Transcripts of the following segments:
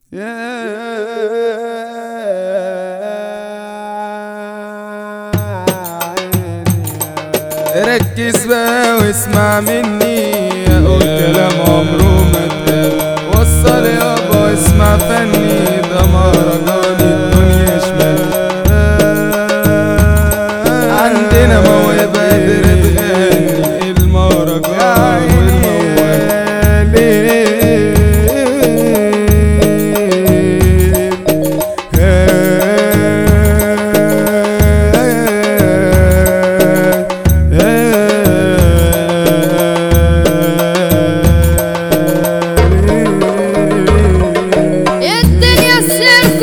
ركز بقى واسمع مني اقول كلام عمره ما اتقال وصل يابا اسمع فني ده مهرجان الدنيا شمال عندنا موهبة قادرة تغني المهرجان الدنيا سيرك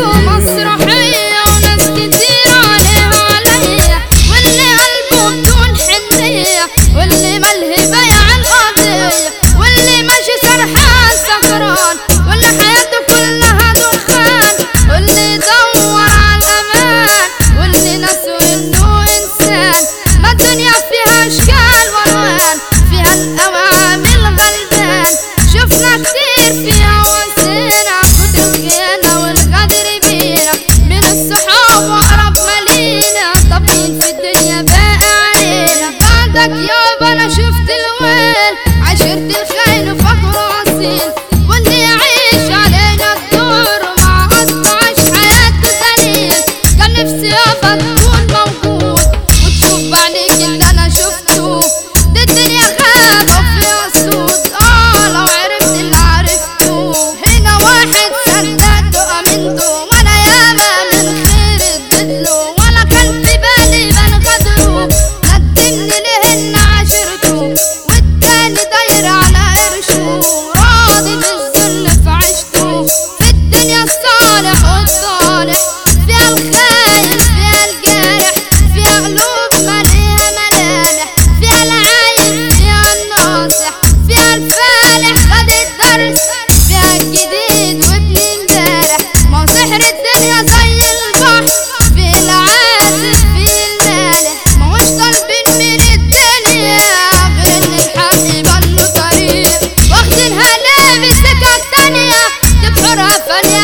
ومسرحية وناس كتير عليها عليا واللي قلبه بدون حنية واللي ملهي بيع القضية واللي ماشي سرحان سكران واللي حياته كلها دخان واللي يدور على الأمان واللي ناسه إنه إنسان ما الدنيا فيها أشكال وألوان فيها الأوامر غلبان شفنا كتير فيها وسينا كتر الخيانة والغدر بينا من الصحاب وأقرب مالينا طب مين في الدنيا باقي علينا بعدك يابا أنا شفت الويل عشرة الخاين وفخر أصيل واللي يعيش علينا الدور ومع أصله عاش حياته دليل كان نفسي يابا تكون موجود وتشوف بعينيك اللي أنا شفته دي الدنيا غابة وفيها صوت اه لو عرفت اللي عرفته هنا واحد صدقته امنته وانا ياما من خير اديتله ولا كان في بالي من غدره ندمني لهن عشرته والتاني داير على قرشه راضي بالذل في عشته في الدنيا الصالح والصالح فيها الخاين فيها الجارح فيها قلوب مليئة ملامح فيها العايب فيها الناصح فيها الفالح خد الدرس فيها الجديد وابن امبارح ما هو سحر الدنيا زي البحر في العازف في المالح ما هوش طالبين من الدنيا غير ان الحق يبان له طريق واخدينها ليه بسكة تانية تبحرها فانية